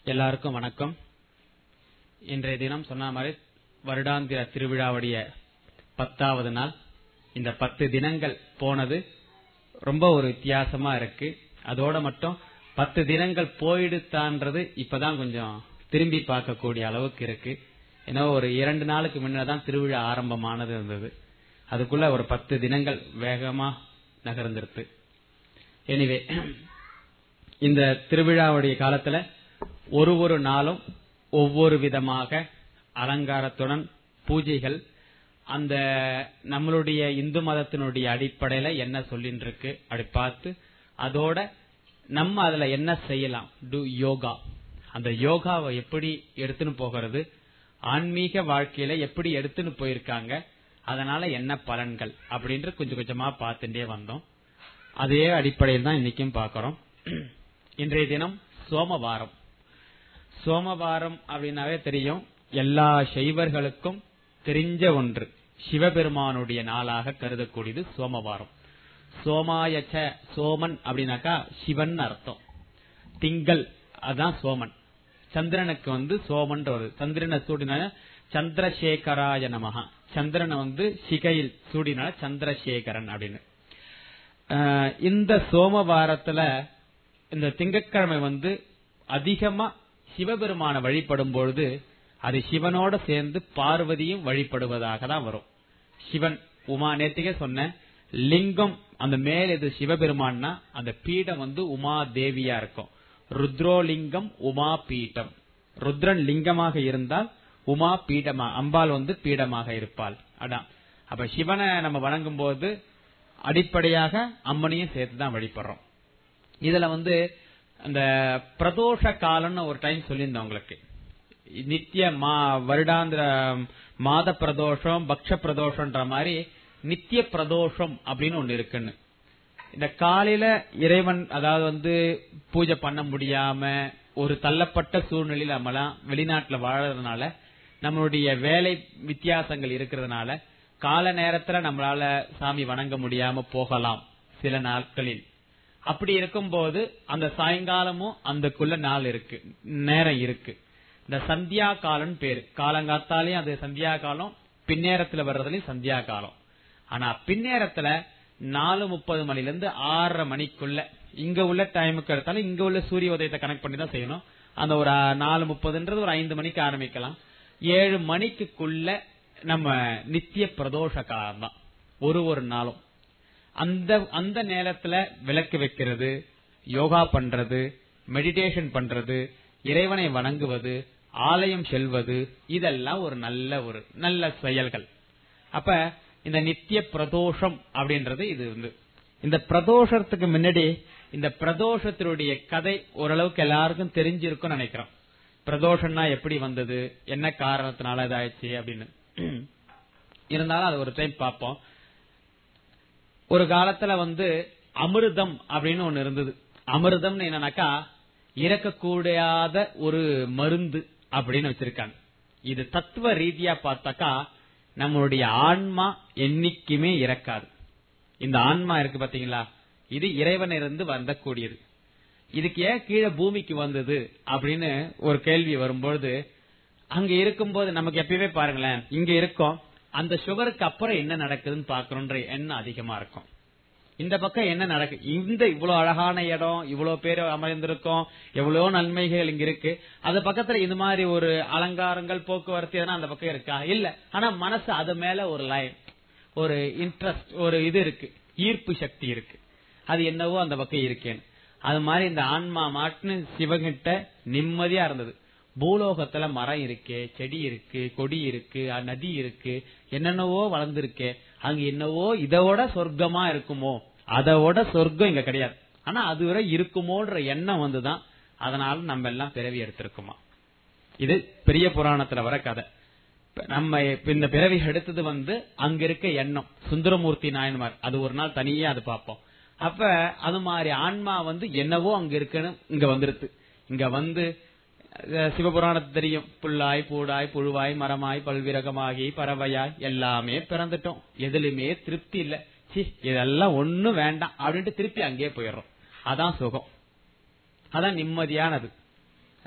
எல்லாருக்கும் வணக்கம் இன்றைய தினம் சொன்ன மாதிரி வருடாந்திர திருவிழாவுடைய பத்தாவது நாள் இந்த பத்து தினங்கள் போனது ரொம்ப ஒரு வித்தியாசமா இருக்கு அதோட மட்டும் பத்து தினங்கள் போயிடுத்தான்றது இப்பதான் கொஞ்சம் திரும்பி பார்க்கக்கூடிய அளவுக்கு இருக்கு ஏன்னா ஒரு இரண்டு நாளுக்கு முன்னதான் திருவிழா ஆரம்பமானது இருந்தது அதுக்குள்ள ஒரு பத்து தினங்கள் வேகமா நகர்ந்துருது எனிவே இந்த திருவிழாவுடைய காலத்துல ஒரு ஒரு நாளும் ஒவ்வொரு விதமாக அலங்காரத்துடன் பூஜைகள் அந்த நம்மளுடைய இந்து மதத்தினுடைய அடிப்படையில என்ன சொல்லின்னு இருக்கு அப்படி பார்த்து அதோட நம்ம அதுல என்ன செய்யலாம் டு யோகா அந்த யோகாவை எப்படி எடுத்துன்னு போகிறது ஆன்மீக வாழ்க்கையில எப்படி எடுத்துன்னு போயிருக்காங்க அதனால என்ன பலன்கள் அப்படின்ற கொஞ்சம் கொஞ்சமா பார்த்துட்டே வந்தோம் அதே அடிப்படையில் தான் இன்னைக்கும் பார்க்கிறோம் இன்றைய தினம் சோமவாரம் சோமவாரம் அப்படின்னாவே தெரியும் எல்லா சைவர்களுக்கும் தெரிஞ்ச ஒன்று சிவபெருமானுடைய நாளாக கருதக்கூடியது சோமவாரம் சோமாயச்ச சோமன் அப்படின்னாக்கா சிவன் அர்த்தம் திங்கள் அதான் சோமன் சந்திரனுக்கு வந்து சோமன் வருது சந்திரனை சூடினால சந்திரசேகராய நமகா சந்திரனை வந்து சிகையில் சூடினால சந்திரசேகரன் அப்படின்னு இந்த சோமவாரத்துல இந்த திங்கட்கிழமை வந்து அதிகமா சிவபெருமான வழிபடும் பொழுது அது சிவனோட சேர்ந்து பார்வதியும் வழிபடுவதாக தான் வரும் சிவன் உமா நேத்திகே சொன்ன லிங்கம் அந்த மேல் இது சிவபெருமான்னா அந்த பீடம் வந்து உமா தேவியா இருக்கும் ருத்ரோலிங்கம் உமா பீட்டம் ருத்ரன் லிங்கமாக இருந்தால் உமா பீடமா அம்பாள் வந்து பீடமாக இருப்பாள் அதான் அப்ப சிவனை நம்ம வணங்கும் போது அடிப்படையாக அம்மனையும் சேர்த்து தான் வழிபடுறோம் இதுல வந்து அந்த பிரதோஷ காலம்னு ஒரு டைம் சொல்லியிருந்தேன் உங்களுக்கு நித்திய மா வருடாந்திர மாத பிரதோஷம் பக்ஷ பிரதோஷம்ன்ற மாதிரி நித்திய பிரதோஷம் அப்படின்னு ஒண்ணு இருக்குன்னு இந்த காலையில இறைவன் அதாவது வந்து பூஜை பண்ண முடியாம ஒரு தள்ளப்பட்ட சூழ்நிலையில நம்மலாம் வெளிநாட்டுல வாழறதுனால நம்மளுடைய வேலை வித்தியாசங்கள் இருக்கிறதுனால கால நேரத்துல நம்மளால சாமி வணங்க முடியாம போகலாம் சில நாட்களில் அப்படி இருக்கும்போது அந்த சாயங்காலமும் அந்தக்குள்ள நாள் இருக்கு நேரம் இருக்கு இந்த சந்தியா காலம் பேரு காலங்காத்தாலையும் அது சந்தியா காலம் பின்னேரத்துல வர்றதுலயும் சந்தியா காலம் ஆனா பின்னேரத்துல நாலு முப்பது மணில இருந்து ஆறரை மணிக்குள்ள இங்க உள்ள டைமுக்கு எடுத்தாலும் இங்க உள்ள சூரிய உதயத்தை கனெக்ட் பண்ணி தான் செய்யணும் அந்த ஒரு நாலு முப்பதுன்றது ஒரு ஐந்து மணிக்கு ஆரம்பிக்கலாம் ஏழு மணிக்குள்ள நம்ம நித்திய பிரதோஷ காலம் தான் ஒரு ஒரு நாளும் அந்த அந்த நேரத்துல விளக்கு வைக்கிறது யோகா பண்றது மெடிடேஷன் பண்றது இறைவனை வணங்குவது ஆலயம் செல்வது இதெல்லாம் ஒரு நல்ல ஒரு நல்ல செயல்கள் அப்ப இந்த நித்திய பிரதோஷம் அப்படின்றது இது வந்து இந்த பிரதோஷத்துக்கு முன்னாடி இந்த பிரதோஷத்தினுடைய கதை ஓரளவுக்கு எல்லாருக்கும் தெரிஞ்சிருக்கும் நினைக்கிறோம் பிரதோஷம்னா எப்படி வந்தது என்ன காரணத்தினால இதாயிடுச்சு அப்படின்னு இருந்தாலும் அது ஒரு டைம் பார்ப்போம் ஒரு காலத்துல வந்து அமிர்தம் அப்படின்னு ஒண்ணு இருந்தது அமிர்தம்னு என்னன்னாக்கா இறக்கக்கூடாத ஒரு மருந்து அப்படின்னு வச்சிருக்காங்க இது தத்துவ ரீதியா பார்த்தாக்கா நம்மளுடைய ஆன்மா என்னைக்குமே இறக்காது இந்த ஆன்மா இருக்கு பாத்தீங்களா இது இறைவனிருந்து வந்தக்கூடியது இதுக்கு ஏன் கீழே பூமிக்கு வந்தது அப்படின்னு ஒரு கேள்வி வரும்பொழுது அங்க இருக்கும்போது நமக்கு எப்பயுமே பாருங்களேன் இங்க இருக்கோம் அந்த சுகருக்கு அப்புறம் என்ன நடக்குதுன்னு பாக்கணும்ன்ற எண்ணம் அதிகமா இருக்கும் இந்த பக்கம் என்ன நடக்கு இந்த இவ்வளவு அழகான இடம் இவ்வளவு பேர் அமர்ந்திருக்கோம் எவ்வளவு நன்மைகள் இங்க இருக்கு அது பக்கத்துல இந்த மாதிரி ஒரு அலங்காரங்கள் போக்குவரத்து எதனா அந்த பக்கம் இருக்கா இல்ல ஆனா மனசு அது மேல ஒரு லைன் ஒரு இன்ட்ரெஸ்ட் ஒரு இது இருக்கு ஈர்ப்பு சக்தி இருக்கு அது என்னவோ அந்த பக்கம் இருக்கேன்னு அது மாதிரி இந்த ஆன்மா மாட்டுன்னு சிவகிட்ட நிம்மதியா இருந்தது பூலோகத்துல மரம் இருக்கு செடி இருக்கு கொடி இருக்கு நதி இருக்கு என்னென்னவோ வளர்ந்துருக்கு அங்க என்னவோ இதோட சொர்க்கமா இருக்குமோ அதோட சொர்க்கம் இங்க கிடையாது ஆனா அது வரை இருக்குமோன்ற எண்ணம் வந்துதான் அதனால நம்ம எல்லாம் பிறவி எடுத்திருக்குமா இது பெரிய புராணத்துல வர கதை நம்ம இந்த பிறவி எடுத்தது வந்து அங்க இருக்க எண்ணம் சுந்தரமூர்த்தி நாயன்மார் அது ஒரு நாள் தனியே அது பார்ப்போம் அப்ப அது மாதிரி ஆன்மா வந்து என்னவோ அங்க இருக்குன்னு இங்க வந்துருது இங்க வந்து சிவபுராணத்து தெரியும் புல்லாய் பூடாய் புழுவாய் மரமாய் பல்விரகமாகி பறவையாய் எல்லாமே பிறந்துட்டோம் எதுலுமே திருப்தி இல்ல சி இதெல்லாம் ஒண்ணும் வேண்டாம் அப்படின்ட்டு திருப்பி அங்கேயே போயிடுறோம் அதான் சுகம் அதான் நிம்மதியானது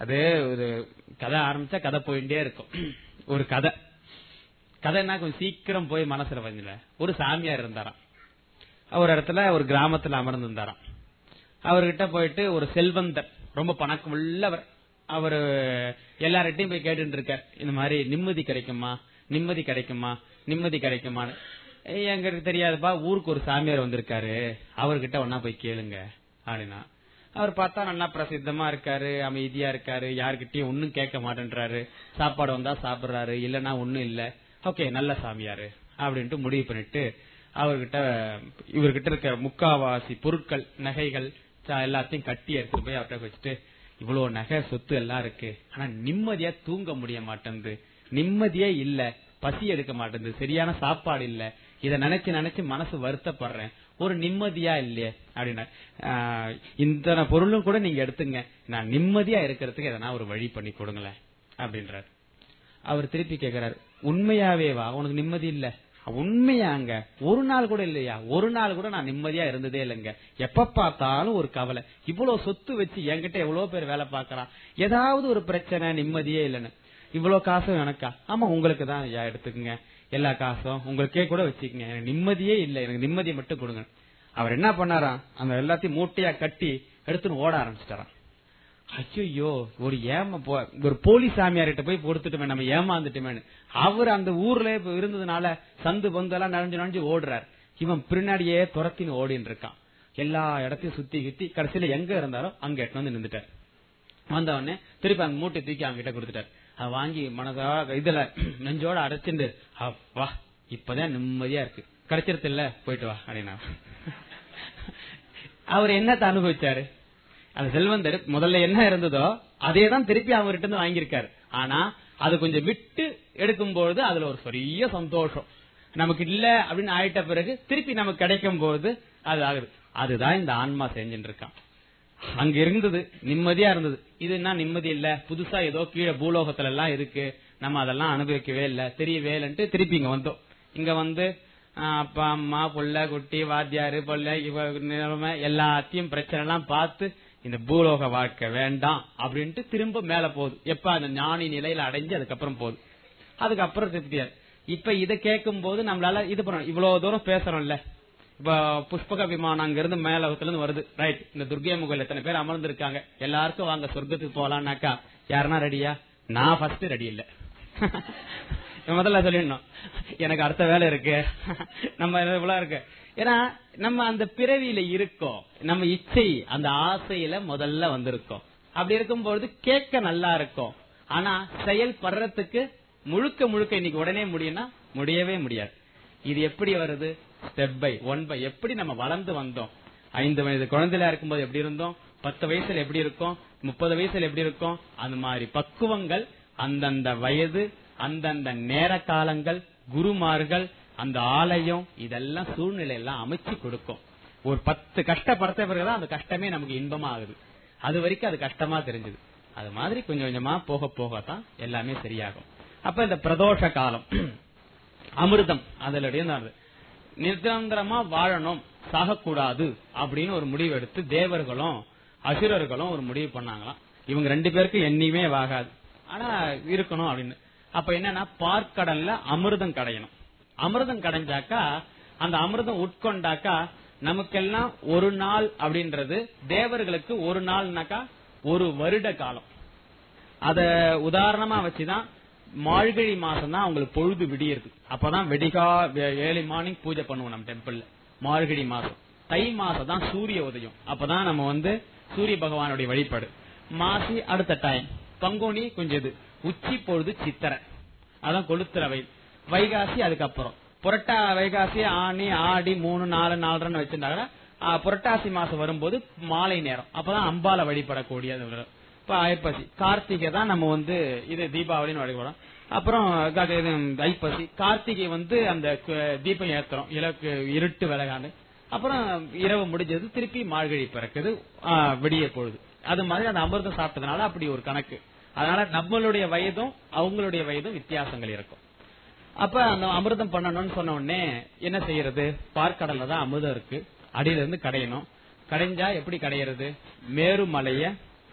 அது ஒரு கதை ஆரம்பிச்சா கதை போயிட்டே இருக்கும் ஒரு கதை கதைன்னா கொஞ்சம் சீக்கிரம் போய் மனசுல வந்துல ஒரு சாமியார் இருந்தாராம் ஒரு இடத்துல ஒரு கிராமத்துல அமர்ந்து இருந்தாராம் அவர்கிட்ட போயிட்டு ஒரு செல்வந்தர் ரொம்ப பணக்கம் உள்ளவர் அவரு எல்லார்கிட்டையும் போய் கேட்டுட்டு இருக்கார் இந்த மாதிரி நிம்மதி கிடைக்குமா நிம்மதி கிடைக்குமா நிம்மதி கிடைக்குமான்னு "ஏய், எங்களுக்கு தெரியாதுப்பா ஊருக்கு ஒரு சாமியார் வந்திருக்காரு அவர்கிட்ட ஒன்னா போய் கேளுங்க அப்படின்னா அவர் பார்த்தா நல்லா பிரசித்தமா இருக்காரு அமைதியா இருக்காரு யார்கிட்டயும் ஒன்னும் கேட்க மாட்டேன்றாரு சாப்பாடு வந்தா சாப்பிடுறாரு இல்லன்னா ஒண்ணும் இல்ல ஓகே நல்ல சாமியாரு அப்படின்ட்டு முடிவு பண்ணிட்டு அவர்கிட்ட இவர்கிட்ட இருக்க முக்காவாசி பொருட்கள் நகைகள் ச- எல்லாத்தையும் கட்டி எடுத்து போய் அவர்கிட்ட வச்சுட்டு இவ்வளவு நகை சொத்து எல்லாம் இருக்கு ஆனா நிம்மதியா தூங்க முடிய மாட்டேங்குது நிம்மதியே இல்ல பசி எடுக்க மாட்டேங்குது சரியான சாப்பாடு இல்ல இத நினைச்சு நினைச்சு மனசு வருத்தப்படுறேன் ஒரு நிம்மதியா இல்லையே அப்படின்னா ஆஹ், இந்த பொருளும் கூட நீங்க எடுத்துங்க நான் நிம்மதியா இருக்கிறதுக்கு எதனா ஒரு வழி பண்ணி கொடுங்களேன் அப்படின்றாரு அவர் திருப்பி கேக்குறாரு உண்மையாவே வா உனக்கு நிம்மதி இல்ல உண்மையாங்க ஒரு நாள் கூட இல்லையா ஒரு நாள் கூட நான் நிம்மதியா இருந்ததே இல்லைங்க எப்ப பார்த்தாலும் ஒரு கவலை இவ்வளவு சொத்து வச்சு என்கிட்ட எவ்வளவு பேர் வேலை பார்க்கறான் ஏதாவது ஒரு பிரச்சனை நிம்மதியே இல்லைன்னு இவ்வளவு காசும் எனக்கா ஆமா உங்களுக்கு தான் ஐயா எடுத்துக்கங்க எல்லா காசும் உங்களுக்கே கூட வச்சுக்கங்க எனக்கு நிம்மதியே இல்ல எனக்கு நிம்மதியை மட்டும் கொடுங்க அவர் என்ன பண்ணாராம் அந்த எல்லாத்தையும் மூட்டையா கட்டி எடுத்துன்னு ஓட ஆரம்பிச்சிட்டாராம் ஐயோ ஒரு ஏம போ- ஒரு போலீஸ் சாமியார்கிட்ட போய் கொடுத்துட்டுமே நம்ம ஏமாந்துட்டுமேனு அவர் அந்த ஊர்ல இப்ப இருந்ததுனால சந்து பந்து எல்லாம் நனைஞ்சு நனைஞ்சு ஓடுறார் இவன் பின்னாடியே துரத்தின்னு ஓடின்னு இருக்கான் எல்லா இடத்தையும் சுத்தி சுத்தி கடைசியில எங்க இருந்தாரோ அங்க எட்டு வந்து நின்றுட்டார் வந்த உடனே திருப்பி அந்த மூட்டை தூக்கி அவங்க கிட்ட கொடுத்துட்டார் அதை வாங்கி மனதா இதுல நெஞ்சோட அடைச்சுண்டு வா இப்பதான் நிம்மதியா இருக்கு கிடைச்சிருது இல்ல போயிட்டு வா அப்படின்னா அவர் என்னத்தை அனுபவிச்சாரு அந்த செல்வந்தர் முதல்ல என்ன இருந்ததோ அதே தான் திருப்பி அவர்கிட்ட இருந்து வாங்கியிருக்காரு ஆனா அது கொஞ்சம் விட்டு எடுக்கும்போது அதுல ஒரு பெரிய சந்தோஷம் நமக்கு இல்ல அப்படின்னு ஆயிட்ட பிறகு திருப்பி நமக்கு கிடைக்கும் போது அது ஆகுது அதுதான் இந்த ஆன்மா செஞ்சுட்டு இருக்கான் அங்க இருந்தது நிம்மதியா இருந்தது இது என்ன நிம்மதி இல்ல புதுசா ஏதோ கீழே பூலோகத்துல எல்லாம் இருக்கு நம்ம அதெல்லாம் அனுபவிக்கவே இல்ல தெரியவே இல்லன்ட்டு திருப்பி இங்க வந்தோம் இங்க வந்து ஆஹ், அப்பா அம்மா புள்ள குட்டி வாத்தியாரு பொல்ல இவ நிலைமை எல்லாத்தையும் பிரச்சனை எல்லாம் பார்த்து இந்த பூலோக வாழ்க்கை வேண்டாம் அப்படின்ட்டு திரும்ப மேல போகுது எப்ப அந்த ஞானி நிலையில அடைஞ்சு அதுக்கப்புறம் போகுது அதுக்கப்புறம் திருப்தியா இருக்கு. இப்ப இதை கேட்கும் போது நம்மளால இது பண்ணணும் இவ்வளவு தூரம் பேசுறோம்ல இப்ப புஷ்பக விமானம் அங்க இருந்து மேலோகத்துல இருந்து வருது ரைட் இந்த துர்கை முகல் எத்தனை பேர் அமர்ந்து இருக்காங்க எல்லாருக்கும் வாங்க சொர்க்கத்துக்கு போலாம்னாக்கா யாருன்னா ரெடியா நான் ஃபர்ஸ்ட் ரெடி இல்ல முதல்ல சொல்லிடணும் எனக்கு அடுத்த வேலை இருக்கு நம்ம இவ்வளவு இருக்கு ஏன்னா நம்ம அந்த பிறவியில இருக்கோம் நம்ம இச்சை அந்த ஆசையில முதல்ல வந்திருக்கோம் அப்படி இருக்கும்பொழுது கேட்க நல்லா இருக்கும் ஆனா செயல்படுறதுக்கு முழுக்க முழுக்க இன்னைக்கு உடனே முடியும்னா முடியவே முடியாது இது எப்படி வருது ஸ்டெப் பை ஒன் பை எப்படி நம்ம வளர்ந்து வந்தோம் ஐந்து வயது குழந்தையா இருக்கும்போது எப்படி இருந்தோம் பத்து வயசுல எப்படி இருக்கும் முப்பது வயசுல எப்படி இருக்கும் அந்த மாதிரி பக்குவங்கள் அந்தந்த வயது அந்தந்த நேர காலங்கள் குருமார்கள் அந்த ஆலயம் இதெல்லாம் சூழ்நிலை எல்லாம் அமைச்சு கொடுக்கும் ஒரு பத்து கஷ்டப்படுத்த பிறகுதான் அந்த கஷ்டமே நமக்கு இன்பமா ஆகுது அது வரைக்கும் அது கஷ்டமா தெரிஞ்சது அது மாதிரி கொஞ்சம் கொஞ்சமா போக போகத்தான் எல்லாமே சரியாகும் அப்ப இந்த பிரதோஷ காலம் அமிர்தம் அதுல நிரந்தரமா வாழணும் சாகக்கூடாது அப்படின்னு ஒரு முடிவு எடுத்து தேவர்களும் அசுரர்களும் ஒரு முடிவு பண்ணாங்களாம் இவங்க ரெண்டு பேருக்கும் எண்ணியுமே ஆகாது ஆனா இருக்கணும் அப்படின்னு அப்ப என்னன்னா பார்க்கடல்ல அமிர்தம் கடையணும் அமிர்தம் கடைஞ்சாக்கா அந்த அமிர்தம் உட்கொண்டாக்கா நமக்கெல்லாம் ஒரு நாள் அப்படின்றது தேவர்களுக்கு ஒரு நாள்னாக்கா ஒரு வருட காலம் அத உதாரணமா வச்சுதான் மார்கழி மாசம் தான் அவங்களுக்கு பொழுது விடியறது அப்பதான் வெடிகா ஏழு மார்னிங் பூஜை பண்ணுவோம் நம்ம டெம்பிள்ல மார்கழி மாசம் தை மாசம் தான் சூரிய உதயம் அப்பதான் நம்ம வந்து சூரிய பகவானுடைய வழிபாடு மாசி அடுத்த டைம் பங்குனி கொஞ்சம் இது உச்சி பொழுது சித்திரை அதான் கொளுத்துற வயது வைகாசி அதுக்கப்புறம் புரட்டா வைகாசி ஆணி ஆடி மூணு நாலு நாலரைன்னு வச்சிருந்தாங்கன்னா ஆ, புரட்டாசி மாசம் வரும்போது மாலை நேரம் அப்பதான் அம்பால வழிபடக்கூடியது வரும். இப்ப ஐப்பசி கார்த்திகை தான் நம்ம வந்து இது தீபாவளின்னு வழிபடுறோம் அப்புறம் க- இது ஐப்பசி கார்த்திகை வந்து அந்த கு- தீபம் ஏத்துறோம் இலக்கு இருட்டு விலகாண்டு அப்புறம் இரவு முடிஞ்சது திருப்பி மார்கழி பிறக்குது ஆ, விடிய பொழுது அது மாதிரி அந்த அமிர்தம் சாப்பிட்டதுனால அப்படி ஒரு கணக்கு அதனால நம்மளுடைய வயதும் அவங்களுடைய வயதும் வித்தியாசங்கள் இருக்கும் அப்ப அந்த அமிர்தம் பண்ணணும்னு சொன்ன உடனே என்ன செய்யறது பார்க்கடல்ல தான் அமிர்தம் இருக்கு அடியில இருந்து கடையணும் கடைஞ்சா எப்படி கடையிறது மேருமலைய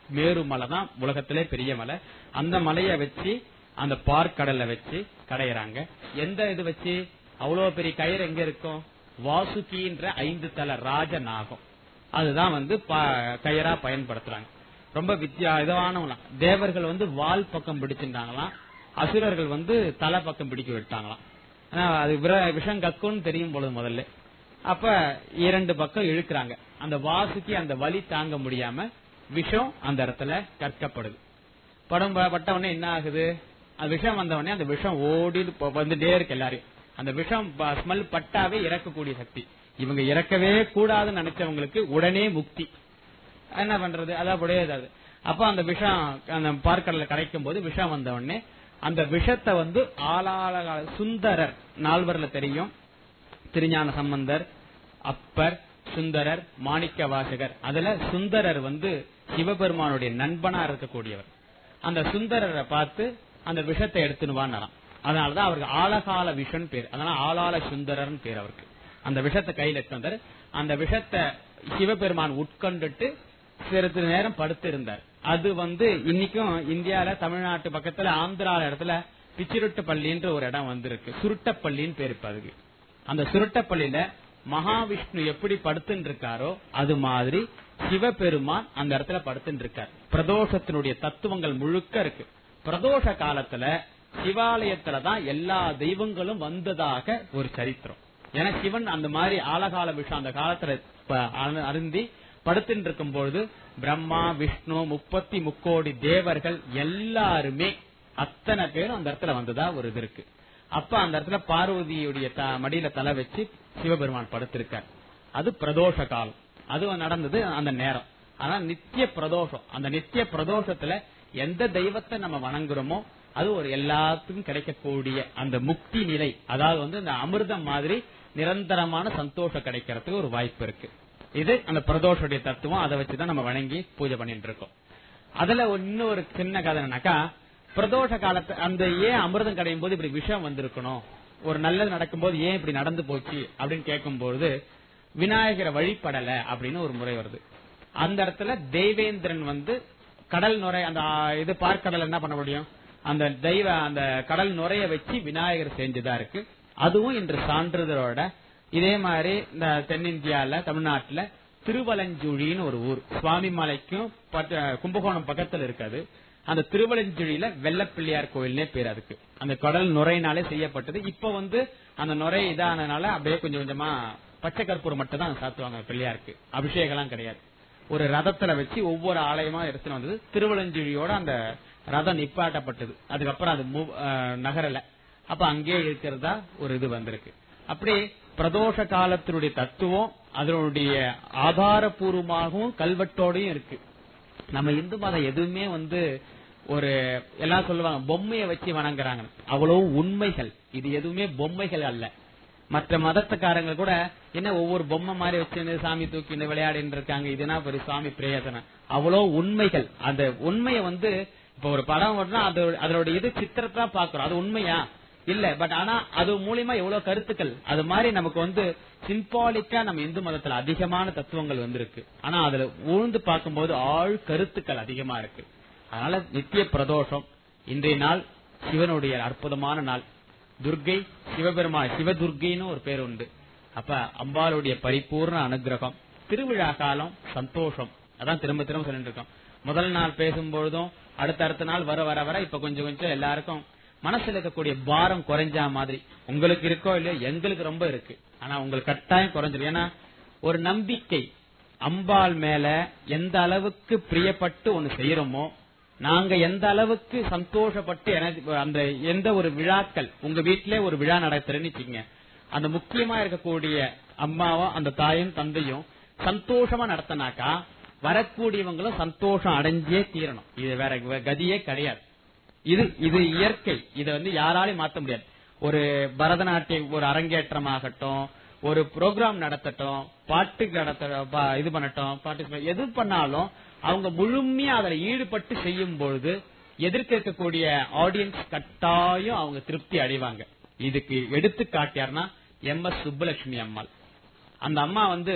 மேரு மலை தான் உலகத்திலே பெரிய மலை அந்த மலையை வச்சு அந்த பார்க்கடல்ல வச்சு கடையறாங்க எந்த இது வச்சு அவ்வளவு பெரிய கயிறு எங்க இருக்கும் வாசுகின்ற ஐந்து தல ராஜ நாகம் அதுதான் வந்து ப- கயிறா பயன்படுத்துறாங்க ரொம்ப வித்தியா இதமானவங்களாம் தேவர்கள் வந்து வால் பக்கம் பிடிச்சிருந்தாங்களாம் அசுரர்கள் வந்து தலை பக்கம் பிடிக்க விட்டாங்களாம் ஆனா அது விர- விஷம் கக்குன்னு தெரியும் பொழுது முதல்ல அப்ப இரண்டு பக்கம் இழுக்கிறாங்க அந்த வாசுக்கு அந்த வலி தாங்க முடியாம விஷம் அந்த இடத்துல கற்கப்படுது படம் ப- பட்ட உடனே என்ன ஆகுது அந்த விஷம் வந்த உடனே அந்த விஷம் ஓடி ப- வந்துட்டே இருக்கு எல்லாரையும் அந்த விஷம் ஸ்மெல் பட்டாவே இறக்கக்கூடிய சக்தி இவங்க இறக்கவே கூடாதுன்னு நினைச்சவங்களுக்கு உடனே முக்தி என்ன பண்றது அதான் உடையது அப்ப அந்த விஷம் அந்த பார்க்கடல கரைக்கும் போது விஷம் வந்த உடனே அந்த விஷத்தை வந்து ஆளாள சுந்தரர் நால்வர்ல தெரியும் திருஞான சம்பந்தர் அப்பர் சுந்தரர் மாணிக்க வாசகர் அதுல சுந்தரர் வந்து சிவபெருமானுடைய நண்பனா இருக்கக்கூடியவர் அந்த சுந்தரரை பார்த்து அந்த விஷத்தை எடுத்துன்னு வான்னாராம் அதனாலதான் அவருக்கு ஆழகால விஷன் பேர் அதனால ஆளாள சுந்தரர்னு பேர் அவருக்கு அந்த விஷத்தை கையில எடுத்து வந்தாரு அந்த விஷத்தை சிவபெருமான் உட்கொண்டுட்டு சிறிது நேரம் படுத்து இருந்தார் அது வந்து இன்னைக்கும் இந்தியால தமிழ்நாட்டு பக்கத்துல ஆந்திரால இடத்துல பிச்சிருட்டு பள்ளின்ற ஒரு இடம் வந்திருக்கு சுருட்டப்பள்ளின்னு பேர் இப்ப அதுக்கு அந்த சுருட்டப்பள்ளியில மகாவிஷ்ணு எப்படி படுத்துட்டு இருக்காரோ அது மாதிரி சிவபெருமான் அந்த இடத்துல படுத்துட்டு இருக்கார் பிரதோஷத்தினுடைய தத்துவங்கள் முழுக்க இருக்கு பிரதோஷ காலத்துல சிவாலயத்துல தான் எல்லா தெய்வங்களும் வந்ததாக ஒரு சரித்திரம் ஏன்னா சிவன் அந்த மாதிரி ஆழகால விஷயம் அந்த காலத்துல ப- அரு- அருந்தி படுத்துட்டு இருக்கும் பொழுது பிரம்மா விஷ்ணு முப்பத்தி முக்கோடி தேவர்கள் எல்லாருமே அத்தனை பேரும் அந்த இடத்துல வந்ததா ஒரு இது இருக்கு அப்ப அந்த இடத்துல பார்வதியுடைய த- மடியில தலை வச்சு சிவபெருமான் படுத்திருக்கார் அது பிரதோஷ காலம் அது நடந்தது அந்த நேரம் ஆனா நித்திய பிரதோஷம் அந்த நித்திய பிரதோஷத்துல எந்த தெய்வத்தை நம்ம வணங்குறோமோ அது ஒரு எல்லாத்துக்கும் கிடைக்கக்கூடிய அந்த முக்தி நிலை அதாவது வந்து இந்த அமிர்தம் மாதிரி நிரந்தரமான சந்தோஷம் கிடைக்கிறதுக்கு ஒரு வாய்ப்பு இருக்கு இது அந்த பிரதோஷுடைய தத்துவம் அதை வச்சுதான் நம்ம வணங்கி பூஜை பண்ணிட்டு இருக்கோம் அதுல ஒரு- இன்னொரு சின்ன கதை என்னன்னாக்கா பிரதோஷ காலத்து அந்த ஏன் அமிர்தம் கிடையும் போது இப்படி விஷம் வந்திருக்கணும் ஒரு நல்லது நடக்கும்போது ஏன் இப்படி நடந்து போச்சு அப்படின்னு கேட்கும்போது விநாயகரை வழிபடல அப்படின்னு ஒரு முறை வருது அந்த இடத்துல தேவேந்திரன் வந்து கடல் நுரை அந்த ஆ, இது பார்க்கடல் என்ன பண்ண முடியும் அந்த தெய்வ அந்த கடல் நுரைய வச்சு விநாயகர் செஞ்சதா இருக்கு அதுவும் இன்று சான்றிதழோட இதே மாதிரி இந்த தென்னிந்தியால தமிழ்நாட்டுல திருவலஞ்சுழின்னு ஒரு ஊர் சுவாமி மலைக்கும் பட்ட- கும்பகோணம் பக்கத்துல இருக்காது அந்த திருவலஞ்சுழியில வெள்ளப்பிள்ளையார் கோயில்னே பேர் அதுக்கு அந்த கடல் நுரையினாலே செய்யப்பட்டது இப்ப வந்து அந்த நுரை இதானனால அப்படியே கொஞ்சம் கொஞ்சமா பச்சை கற்பூரம் மட்டும் தான் சாத்துவாங்க பிள்ளையாருக்கு அபிஷேகம் எல்லாம் கிடையாது ஒரு ரதத்துல வச்சு ஒவ்வொரு ஆலயமா எடுத்துட்டு வந்தது திருவலஞ்சுழியோட அந்த ரதம் நிப்பாட்டப்பட்டது அதுக்கப்புறம் அது move- அஹ், நகரல அப்ப அங்கேயே இருக்கிறதா ஒரு இது வந்திருக்கு அப்படி பிரதோஷ காலத்தினுடைய தத்துவம் அதனுடைய ஆதாரபூர்வமாகவும் கல்வெட்டோடையும் இருக்கு நம்ம இந்து மதம் எதுவுமே வந்து ஒரு எல்லாம் சொல்லுவாங்க பொம்மையை வச்சு வணங்குறாங்க அவ்வளவு உண்மைகள் இது எதுவுமே பொம்மைகள் அல்ல மற்ற மதத்துக்காரங்க கூட என்ன ஒவ்வொரு பொம்மை மாதிரி வச்சு சாமி தூக்கி விளையாடின்னு இருக்காங்க இதுனா ஒரு சுவாமி பிரயோஜனம் அவ்வளவு உண்மைகள் அந்த உண்மையை வந்து இப்ப ஒரு படம் ஓட்டுனா அது அதோட இது சித்திரத்தை பாக்குறோம் அது உண்மையா இல்ல பட் ஆனா அது மூலியமா எவ்வளவு கருத்துக்கள் அது மாதிரி நமக்கு வந்து சிம்பாலிக்கா நம்ம இந்து மதத்துல அதிகமான தத்துவங்கள் வந்திருக்கு ஆனா அதுல உழுந்து பார்க்கும்போது ஆழ் கருத்துக்கள் அதிகமா இருக்கு அதனால நித்திய பிரதோஷம் இன்றைய நாள் சிவனுடைய அற்புதமான நாள் துர்கை சிவபெருமான் சிவதுர்கைன்னு ஒரு பேர் உண்டு அப்ப அம்பாளுடைய பரிபூர்ண அனுகிரகம் திருவிழா காலம் சந்தோஷம் அதான் திரும்ப திரும்ப சொல்லிட்டு இருக்கோம் முதல் நாள் பேசும்பொழுதும் அடுத்த அடுத்த நாள் வர வர வர இப்ப கொஞ்சம் கொஞ்சம் எல்லாருக்கும் மனசுல இருக்கக்கூடிய பாரம் குறைஞ்சா மாதிரி உங்களுக்கு இருக்கோ இல்லையோ எங்களுக்கு ரொம்ப இருக்கு ஆனா உங்களுக்கு கட்டாயம் குறைஞ்சிரும் ஏன்னா ஒரு நம்பிக்கை அம்பாள் மேல எந்த அளவுக்கு பிரியப்பட்டு ஒண்ணு செய்யறோமோ நாங்க எந்த அளவுக்கு சந்தோஷப்பட்டு எனக்கு அந்த எந்த ஒரு விழாக்கள் உங்க வீட்டிலே ஒரு விழா நடத்துறேன்னு வச்சுக்கங்க அந்த முக்கியமா இருக்கக்கூடிய அம்மாவும் அந்த தாயும் தந்தையும் சந்தோஷமா நடத்தினாக்கா வரக்கூடியவங்களும் சந்தோஷம் அடைஞ்சே தீரணும் இது வேற க- கதியே கிடையாது இது இது இயற்கை இதை வந்து யாராலையும் மாத்த முடியாது ஒரு பரதநாட்டிய ஒரு அரங்கேற்றமாகட்டும் ஒரு ப்ரோக்ராம் நடத்தட்டும் பாட்டு நடத்த பா- இது பண்ணட்டும் பாட்டு எது பண்ணாலும் அவங்க முழுமையா அதுல ஈடுபட்டு செய்யும் பொழுது எதிர்க்க இருக்கக்கூடிய ஆடியன்ஸ் கட்டாயம் அவங்க திருப்தி அடைவாங்க இதுக்கு எடுத்துக்காட்டியார்னா எம் எஸ் சுப்புலட்சுமி அம்மாள் அந்த அம்மா வந்து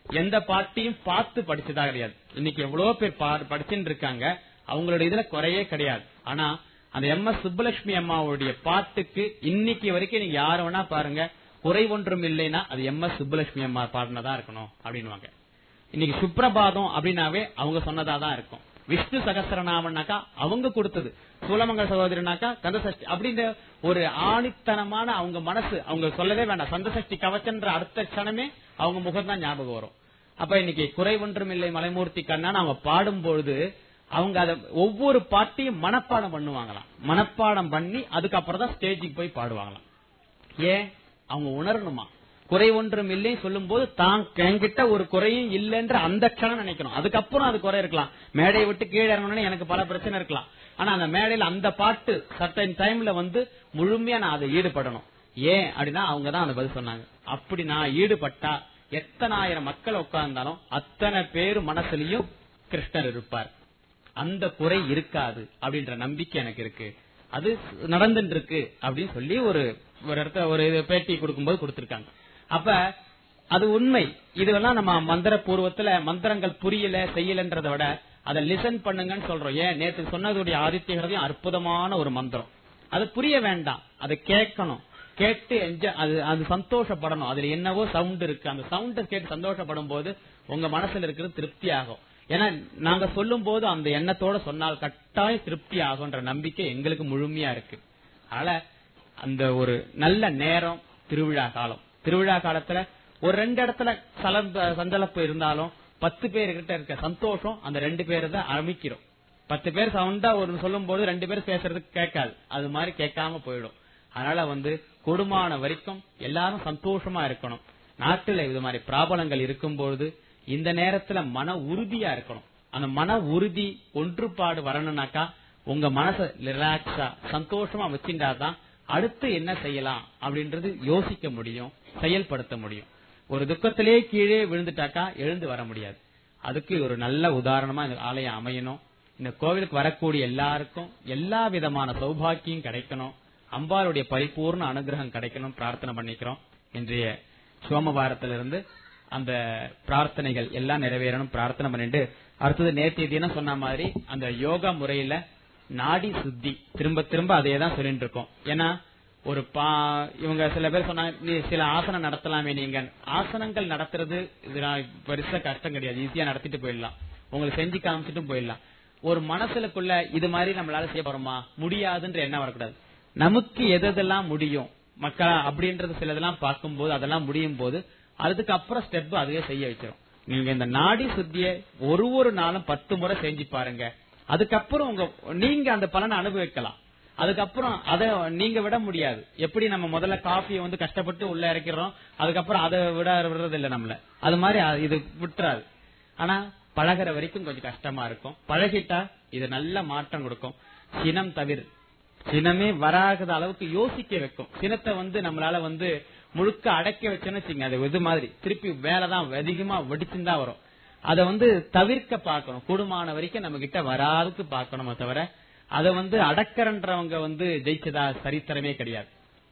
எந்த பாட்டையும் பார்த்து படிச்சதா கிடையாது இன்னைக்கு எவ்வளவு பேர் பா- படிச்சுட்டு இருக்காங்க அவங்களோட இதுல குறையே கிடையாது ஆனா அந்த எம் எஸ் சுப்புலட்சுமி அம்மாவுடைய பாட்டுக்கு இன்னைக்கு வரைக்கும் நீங்க யார வேணா பாருங்க குறை ஒன்றும் இல்லைன்னா அது எம் எஸ் சுப்புலட்சுமி அம்மா பாடினதா இருக்கணும் அப்படின்னுவாங்க இன்னைக்கு சுப்ரபாதம் அப்படின்னாவே அவங்க சொன்னதா தான் இருக்கும் விஷ்ணு சகசரநாமன்னாக்கா அவங்க கொடுத்தது சூலமங்கல சகோதரினாக்கா கந்தசஷ்டி அப்படின்ற ஒரு ஆணித்தனமான அவங்க மனசு அவங்க சொல்லவே வேண்டாம் சந்தசஷ்டி கவச்சன்ற அடுத்த க்ஷணமே அவங்க முகம் தான் ஞாபகம் வரும் அப்ப இன்னைக்கு குறை ஒன்றும் இல்லை மலைமூர்த்தி கண்ணான்னு அவங்க பாடும்பொழுது அவங்க அத ஒவ்வொரு பாட்டையும் மனப்பாடம் பண்ணுவாங்களாம் மனப்பாடம் பண்ணி அதுக்கப்புறம் தான் ஸ்டேஜுக்கு போய் பாடுவாங்களாம் ஏன் அவங்க உணரணுமா குறை ஒன்றும் இல்லை சொல்லும் போது தான் என்கிட்ட ஒரு குறையும் இல்லைன்ற அந்த க்ஷணம் நினைக்கணும் அதுக்கப்புறம் அது குறை இருக்கலாம் மேடையை விட்டு கீழே இறங்கணும்னு எனக்கு பல பிரச்சனை இருக்கலாம் ஆனா அந்த மேடையில அந்த பாட்டு சர்டன் டைம்ல வந்து முழுமையா நான் அதை ஈடுபடணும் ஏன் அப்படின்னா அவங்க தான் அந்த பதில் சொன்னாங்க அப்படி நான் ஈடுபட்டா எத்தனாயிரம் மக்கள் உட்கார்ந்தாலும் அத்தனை பேர் மனசுலயும் கிருஷ்ணர் இருப்பார் அந்த குறை இருக்காது அப்படின்ற நம்பிக்கை எனக்கு இருக்கு அது நடந்துட்டு இருக்கு அப்படின்னு சொல்லி ஒரு ஒரு இடத்துல ஒரு இது பேட்டி கொடுக்கும்போது கொடுத்திருக்காங்க அப்ப அது உண்மை இதெல்லாம் நம்ம மந்திர பூர்வத்துல மந்திரங்கள் புரியல செய்யலன்றதை விட அதை லிசன் பண்ணுங்கன்னு சொல்றோம் ஏன் நேத்து சொன்னதுடைய ஆதித்ய அற்புதமான ஒரு மந்திரம் அது புரிய வேண்டாம் அதை கேட்கணும் கேட்டு என்ஜாய் அது அது சந்தோஷப்படணும் அதுல என்னவோ சவுண்ட் இருக்கு அந்த சவுண்ட கேட்டு சந்தோஷப்படும் போது உங்க மனசுல இருக்கிறது திருப்தி ஆகும் ஏன்னா நாங்க சொல்லும் போது அந்த எண்ணத்தோட சொன்னால் கட்டாயம் திருப்தி ஆகுன்ற நம்பிக்கை எங்களுக்கு முழுமையா இருக்கு அதனால அந்த ஒரு நல்ல நேரம் திருவிழா காலம் திருவிழா காலத்துல ஒரு ரெண்டு இடத்துல சலந்த சஞ்சலப்பு இருந்தாலும் பத்து பேர்கிட்ட இருக்க சந்தோஷம் அந்த ரெண்டு பேரை தான் அமைக்கிறோம் பத்து பேர் சவுண்டா ஒரு சொல்லும் போது ரெண்டு பேர் பேசுறது கேட்காது அது மாதிரி கேட்காம போயிடும் அதனால வந்து கொடுமான வரைக்கும் எல்லாரும் சந்தோஷமா இருக்கணும் நாட்டுல இது மாதிரி பிராபலங்கள் இருக்கும்பொழுது இந்த நேரத்துல மன உறுதியா இருக்கணும் அந்த மன உறுதி ஒன்றுபாடு வரணும்னாக்கா உங்க மனச ரிலாக்ஸா சந்தோஷமா வச்சுட்டாதான் அடுத்து என்ன செய்யலாம் அப்படின்றது யோசிக்க முடியும் செயல்படுத்த முடியும் ஒரு துக்கத்திலே கீழே விழுந்துட்டாக்கா எழுந்து வர முடியாது அதுக்கு ஒரு நல்ல உதாரணமா இந்த ஆலயம் அமையணும் இந்த கோவிலுக்கு வரக்கூடிய எல்லாருக்கும் எல்லா விதமான சௌபாக்கியம் கிடைக்கணும் அம்பாளுடைய பரிபூர்ண அனுகிரகம் கிடைக்கணும் பிரார்த்தனை பண்ணிக்கிறோம் இன்றைய சோமவாரத்திலிருந்து அந்த பிரார்த்தனைகள் எல்லாம் நிறைவேறணும் பிரார்த்தனை பண்ணிட்டு அடுத்தது நேற்றைய தினம் சொன்ன மாதிரி அந்த யோகா முறையில நாடி சுத்தி திரும்ப திரும்ப அதே தான் சொல்லிட்டு இருக்கோம் ஏன்னா ஒரு பா இவங்க சில பேர் சொன்னாங்க "நீ சில ஆசனம் நடத்தலாமே நீங்க ஆசனங்கள் நடத்துறது இது நான் பெருசா கஷ்டம் கிடையாது ஈஸியா நடத்திட்டு போயிடலாம் உங்களுக்கு செஞ்சு காமிச்சிட்டும் போயிடலாம் ஒரு மனசுலக்குள்ள இது மாதிரி நம்மளால செய்ய போறோமா முடியாதுன்ற எண்ணம் வரக்கூடாது நமக்கு எதெல்லாம் முடியும் மக்களா அப்படின்றது சிலதெல்லாம் பார்க்கும்போது அதெல்லாம் முடியும் போது அதுக்கு அப்புறம் ஸ்டெப் அதுவே செய்ய வச்சிரும் நீங்க இந்த நாடி சுத்திய ஒரு ஒரு நாளும் பத்து முறை செஞ்சு பாருங்க அதுக்கப்புறம் உங்க நீங்க அந்த பலனை அனுபவிக்கலாம் அதுக்கப்புறம் அதை நீங்க விட முடியாது எப்படி நம்ம முதல்ல காஃபியை வந்து கஷ்டப்பட்டு உள்ள இறக்கிறோம் அதுக்கப்புறம் அதை விட விடுறது இல்ல நம்மள அது மாதிரி அ- இது விட்டுறாது ஆனா பழகுற வரைக்கும் கொஞ்சம் கஷ்டமா இருக்கும் பழகிட்டா இது நல்ல மாற்றம் கொடுக்கும் சினம் தவிர சினமே வராத அளவுக்கு யோசிக்க வைக்கும் சினத்தை வந்து நம்மளால வந்து முழுக்க அடக்கி வச்சோன்னு வச்சுங்க அது இது மாதிரி திருப்பி வேலைதான் அதிகமா வெடிச்சுன்னு தான் வரும் அதை வந்து தவிர்க்க பார்க்கணும் கூடுமான வரைக்கும் நம்ம கிட்ட வராதுக்கு பார்க்கணுமே தவிர அதை வந்து அடக்கறன்றவங்க வந்து ஜெயிச்சதா சரித்திரமே கிடையாது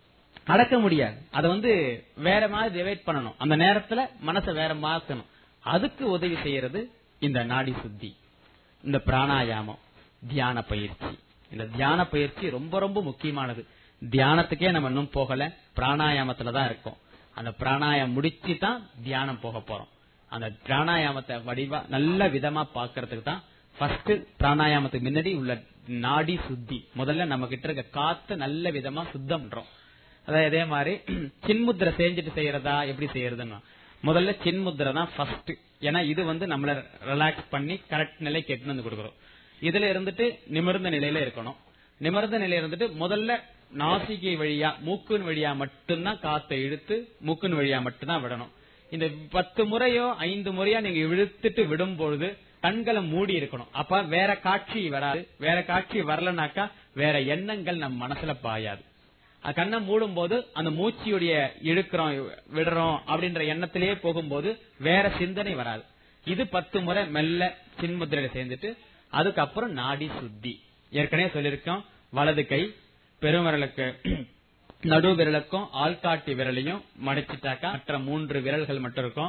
அடக்க முடியாது அதை வந்து வேற மாதிரி டிவைட் பண்ணணும் அந்த நேரத்துல மனசை வேற மாத்தணும் அதுக்கு உதவி செய்யறது இந்த நாடி சுத்தி இந்த பிராணாயாமம் தியான பயிற்சி இந்த தியான பயிற்சி ரொம்ப ரொம்ப முக்கியமானது தியானத்துக்கே நம்ம இன்னும் போகல பிராணாயாமத்துல தான் இருக்கோம் அந்த பிராணாயாமம் முடிச்சு தான் தியானம் போக போறோம் அந்த பிராணாயாமத்தை வடிவா நல்ல விதமா பாக்குறதுக்கு தான் ஃபர்ஸ்ட் பிராணாயாமத்துக்கு முன்னாடி உள்ள நாடி சுத்தி முதல்ல நம்ம கிட்ட இருக்க காத்த நல்ல விதமா சுத்தம் பண்றோம் அதாவது இதே மாதிரி சின்முத்திரை செஞ்சுட்டு செய்யறதா எப்படி செய்யறதுன்னா முதல்ல சின்முத்திரை தான் ஃபர்ஸ்ட் ஏன்னா இது வந்து நம்மள ரிலாக்ஸ் பண்ணி கரெக்ட் நிலை கெட்டு வந்து கொடுக்குறோம் இதுல இருந்துட்டு நிமிர்ந்த நிலையில இருக்கணும் நிமிர்ந்த நிலையில இருந்துட்டு முதல்ல நாசிகை வழியா மூக்கின் வழியா மட்டும்தான் காத்தை இழுத்து மூக்கின் வழியா மட்டும்தான் விடணும் இந்த பத்து முறையோ ஐந்து முறையோ நீங்க இழுத்துட்டு விடும் பொழுது கண்களை மூடி இருக்கணும் அப்ப வேற காட்சி வராது வேற காட்சி வரலனாக்கா வேற எண்ணங்கள் நம்ம மனசுல பாயாது அது கண்ணை மூடும் போது அந்த மூச்சியுடைய இழுக்கிறோம் விடுறோம் அப்படின்ற எண்ணத்திலேயே போகும்போது வேற சிந்தனை வராது இது பத்து முறை மெல்ல சின்முத்திரையில சேர்ந்துட்டு அதுக்கப்புறம் நாடி சுத்தி ஏற்கனவே சொல்லியிருக்கோம் வலது கை பெருவிரலுக்கு நடு விரலுக்கும் ஆள்காட்டி விரலையும் மடிச்சிட்டாக்கா மற்ற மூன்று விரல்கள் மட்டும் இருக்கும்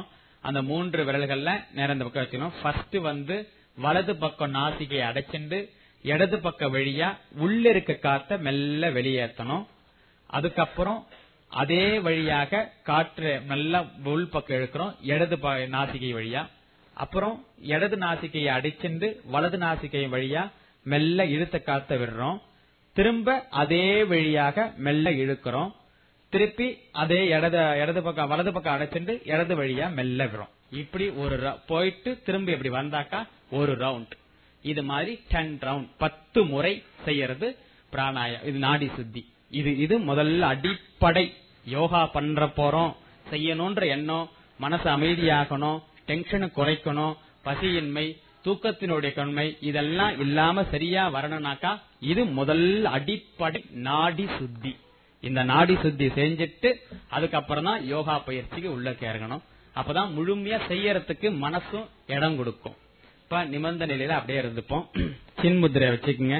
அந்த மூன்று விரல்கள்ல நேரம் இந்த பக்கம் வச்சுக்கணும் ஃபர்ஸ்ட் வந்து வலது பக்கம் நாசிகை அடைச்சிண்டு இடது பக்க வழியா உள்ள இருக்க காத்த மெல்ல வெளியேற்றணும் அதுக்கப்புறம் அதே வழியாக காற்று நல்லா உள் பக்கம் இழுக்கிறோம் இடது ப- நாசிகை வழியா அப்புறம் இடது நாசிகையை அடிச்சிண்டு வலது நாசிகை வழியா மெல்ல இழுத்த காத்த விடுறோம் திரும்ப அதே வழியாக மெல்ல இழுக்கிறோம் திருப்பி அதே இடது இடது பக்கம் வலது பக்கம் அடைச்சிட்டு இடது வழியா மெல்ல விடுறோம் இப்படி ஒரு ரவு- போயிட்டு திரும்பி இப்படி வந்தாக்கா ஒரு ரவுண்ட் இது மாதிரி டென் ரவுண்ட் பத்து முறை செய்யறது பிராணாயம் இது நாடி சுத்தி இது இது முதல்ல அடிப்படை யோகா பண்ற போறோம் செய்யணும்ன்ற எண்ணம் மனசு அமைதியாகணும் டென்ஷனை குறைக்கணும் பசியின்மை தூக்கத்தினுடைய கண்மை இதெல்லாம் இல்லாம சரியா வரணும்னாக்கா இது முதல் அடிப்படை நாடி சுத்தி இந்த நாடி சுத்தி செஞ்சுட்டு அதுக்கப்புறம் தான் யோகா பயிற்சிக்கு உள்ள இறங்கணும் அப்பதான் முழுமையா செய்யறதுக்கு மனசும் இடம் கொடுக்கும் இப்ப நிமிர்ந்த நிலையில அப்படியே இருந்துப்போம் சின்முத்திரை வச்சுக்கோங்க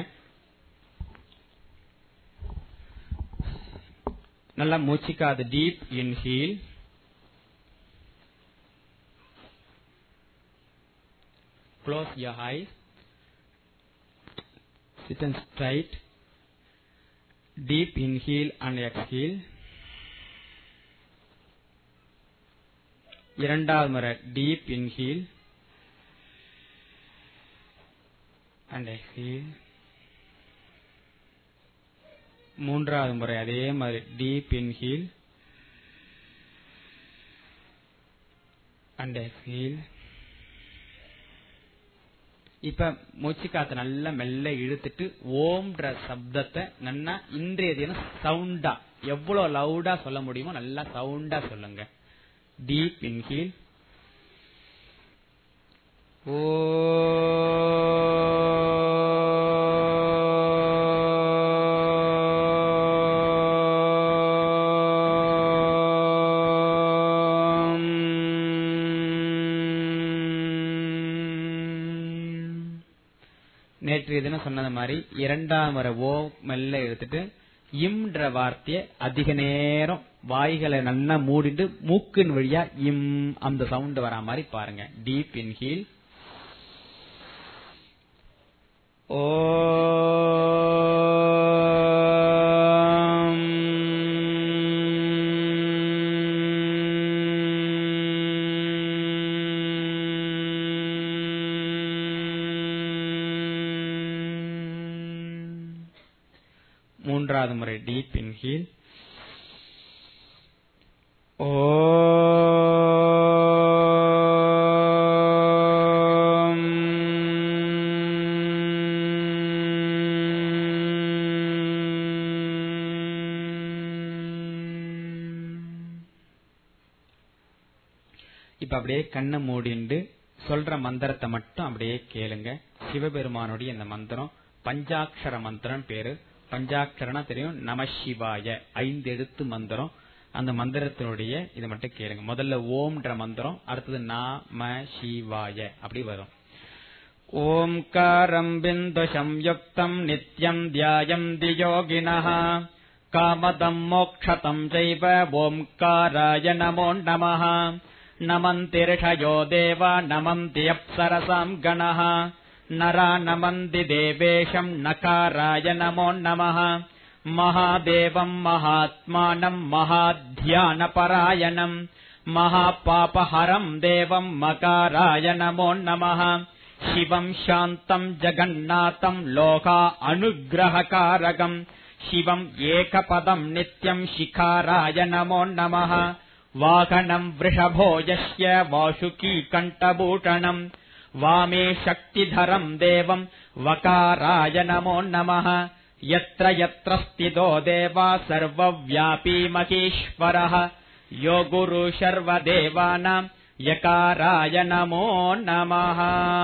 நல்லா மூச்சுக்காது deep inhale close your eyes sit and straight deep inhale and exhale இரண்டாவது முறை டீப் இன்ஹீல் அண்ட் எக்ஸீல் மூன்றாவது முறை அதே மாதிரி டீப் இன்ஹீல் அண்ட் எக்ஸீல் இப்ப மூச்சு காத்து நல்லா மெல்ல இழுத்துட்டு ஓம்ன்ற சப்தத்தை நல்லா இன்றைய தினம் சவுண்டா எவ்வளவு லவுடா சொல்ல முடியுமோ நல்லா சவுண்டா சொல்லுங்க டீப் இன்ஹீல் நேற்றைய தினம் சொன்னது மாதிரி இரண்டாம் முறை ஓ மெல்ல எடுத்துட்டு இம்ன்ற வார்த்தையை அதிக நேரம் வாய்களை நல்லா மூடிட்டு மூக்கின் வழியா இம் அந்த சவுண்ட் வரா மாதிரி பாருங்க டீப் இன்ஹீல் ஓம் மூன்றாவது முறை டீப் இன்ஹீல் ஓம் இப்ப அப்படியே கண்ணை மூடிண்டு சொல்ற மந்திரத்தை மட்டும் அப்படியே கேளுங்க சிவபெருமானுடைய இந்த மந்திரம் பஞ்சாட்சர மந்திரம் பேரு பஞ்சாட்சரனா தெரியும் நம சிவாய ஐந்து எழுத்து மந்திரம் அந்த மந்திரத்தினுடைய இதை மட்டும் கேளுங்க முதல்ல ஓம்ன்ற மந்திரம் அடுத்தது நாம சிவாய அப்படி வரும் ஓம்காரம் பிந்து சம்யுக்தம் நித்யம் தியாயம் தியோகினः காமதம் மோக்ஷதம் செய்வ ஓம்காராய நமோ நமः நமந்தி ரிஷயோ தேவ நமந்தி அப்சரசாம் கணः நரா நமந்தி தேவேஷம் நகாராய நமோ நமः महादेवम् महात्मानम् महाध्यानपरायणम् महापापहरम् देवम् मकाराय नमो नमः शिवम् शान्तम् जगन्नाथम् लोका अनुग्रहकारकम् शिवम् एकपदम् नित्यम् शिखाराय नमो नमः वाहनम् वृषभो यस्य वासुकी कण्ठभूषणम् वामे शक्तिधरम् देवम् वकाराय नमो नमः यत्र यत्र स्थितो देवा सर्वव्यापी महेश्वरः यो गुरु सर्वदेवानाम् यकाराय नमो நமः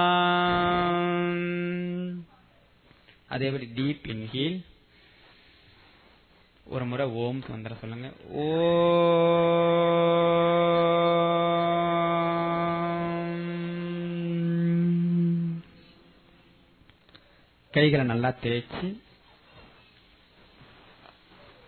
அதேபடி டீப் இன்ஹீல் ஒரு முறை ஓம் சுந்தர சொல்லுங்க ஓம் கைகளை நல்லா தேய்ச்சி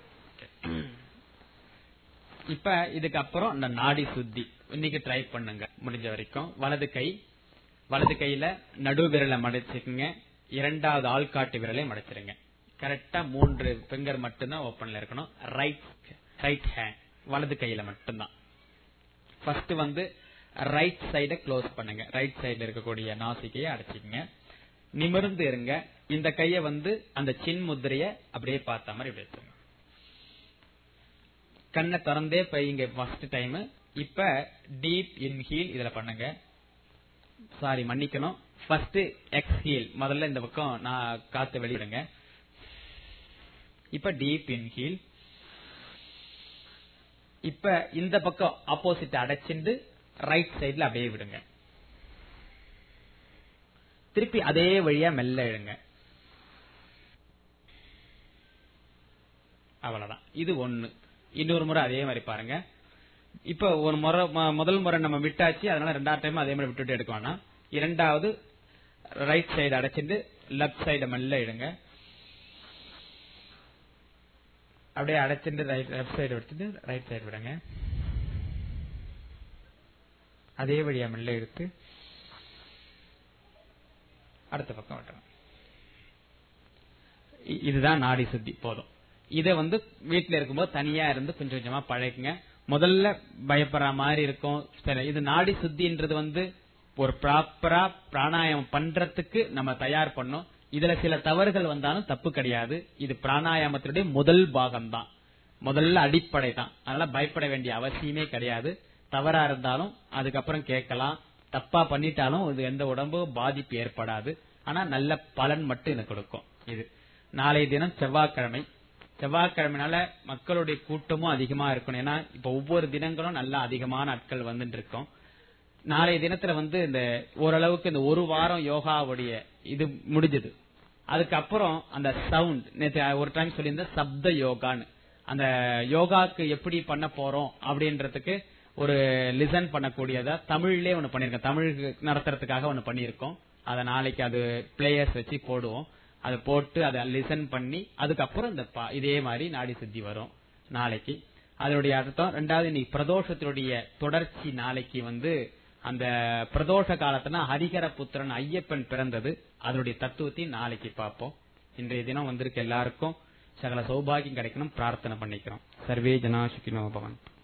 இப்ப இதுக்கு அப்புறம் இந்த நாடி சுத்தி இன்னைக்கு ட்ரை பண்ணுங்க முடிஞ்ச வரைக்கும் வலது கை வலது கையில நடு விரலை மடிச்சுக்குங்க இரண்டாவது ஆள்காட்டு விரலை மடிச்சிருங்க கரெக்டா மூன்று பிங்கர் மட்டும்தான் ஓபன்ல இருக்கணும் ரைட் ரைட் ஹேண்ட் வலது கையில மட்டும்தான் ஃபர்ஸ்ட் வந்து ரைட் சைட க்ளோஸ் பண்ணுங்க ரைட் சைடுல இருக்கக்கூடிய நாசிக்கையை அடைச்சிக்கங்க நிமிர்ந்து இருங்க இந்த கைய வந்து அந்த சின் முத்திரைய அப்படியே பார்த்த மாதிரி இப்படி வச்சுங்க கண்ணை திறந்தே பையங்க ஃபர்ஸ்ட் டைம் இப்ப டீப் இன்ஹீல் இதுல பண்ணுங்க சாரி மன்னிக்கணும் ஃபர்ஸ்ட் எக்ஸ்ஹீல் முதல்ல இந்த பக்கம் நான் காத்து வெளியிடுங்க இப்ப டீப் இன்ஹீல் இப்ப இந்த பக்கம் ஆப்போசிட் அடைச்சிண்டு ரைட் சைடுல அப்படியே விடுங்க திருப்பி அதே வழியா மெல்ல இழுங்க அவ்வளவுதான் இது ஒண்ணு இன்னொரு முறை அதே மாதிரி பாருங்க இப்ப ஒரு முறை ம- முதல் முறை நம்ம விட்டாச்சு அதனால ரெண்டாவது டைம் அதே மாதிரி விட்டுட்டு எடுக்க வேணாம் இரண்டாவது ரைட் சைடு அடைச்சிட்டு லெஃப்ட் சைட மெல்ல இடுங்க அப்படியே அடைச்சிட்டு ரைட் லெஃப்ட் சைடு எடுத்துட்டு ரைட் சைடு விடுங்க அதே வழியா மெல்ல எடுத்து அடுத்த பக்கம் விட்டுருங்க இ- இதுதான் நாடி சுத்தி போதும் இத வந்து வீட்ல இருக்கும்போது தனியா இருந்து கொஞ்சம் கொஞ்சமா பழகுங்க முதல்ல பயப்படுற மாதிரி இருக்கும் சரி, இது நாடி சுத்தின்றது வந்து ஒரு ப்ராப்பரா பிராணாயாமம் பண்றதுக்கு நம்ம தயார் பண்ணோம் இதுல சில தவறுகள் வந்தாலும் தப்பு கிடையாது இது பிராணாயாமத்தினுடைய முதல் பாகம் தான் முதல்ல அடிப்படை தான் அதனால பயப்பட வேண்டிய அவசியமே கிடையாது தவறா இருந்தாலும் அதுக்கப்புறம் கேட்கலாம் தப்பா பண்ணிட்டாலும் இது எந்த உடம்பு பாதிப்பு ஏற்படாது ஆனா நல்ல பலன் மட்டும் இது கொடுக்கும் இது நாளைய தினம் செவ்வாய்க்கிழமை செவ்வாய்க்கிழமைனால மக்களுடைய கூட்டமும் அதிகமா இருக்கணும் ஏன்னா இப்ப ஒவ்வொரு தினங்களும் நல்லா அதிகமான ஆட்கள் வந்துட்டு இருக்கோம் நாளைய தினத்துல வந்து இந்த ஓரளவுக்கு இந்த ஒரு வாரம் யோகாவுடைய இது முடிஞ்சது அதுக்கப்புறம் அந்த சவுண்ட் நேற்று ஒரு டைம் சொல்லியிருந்த சப்த யோகான்னு அந்த யோகாக்கு எப்படி பண்ண போறோம் அப்படின்றதுக்கு ஒரு லிசன் பண்ணக்கூடியதா தமிழ்லயே ஒண்ணு பண்ணிருக்கோம் தமிழ் நடத்துறதுக்காக ஒண்ணு பண்ணிருக்கோம் அத நாளைக்கு அது பிளேயர்ஸ் வச்சு போடுவோம் அதை போட்டு அதை லிசன் பண்ணி அதுக்கப்புறம் இந்த பா- இதே மாதிரி நாடி சுத்தி வரும் நாளைக்கு அதனுடைய அர்த்தம் ரெண்டாவது இன்னைக்கு பிரதோஷத்தினுடைய தொடர்ச்சி நாளைக்கு வந்து அந்த பிரதோஷ காலத்துல ஹரிகர புத்திரன் ஐயப்பன் பிறந்தது அதனுடைய தத்துவத்தையும் நாளைக்கு பார்ப்போம் இன்றைய தினம் வந்திருக்க எல்லாருக்கும் சகல சௌபாகியம் கிடைக்கணும் பிரார்த்தனை பண்ணிக்கிறோம் சர்வே ஜனா சுகினோ பவன்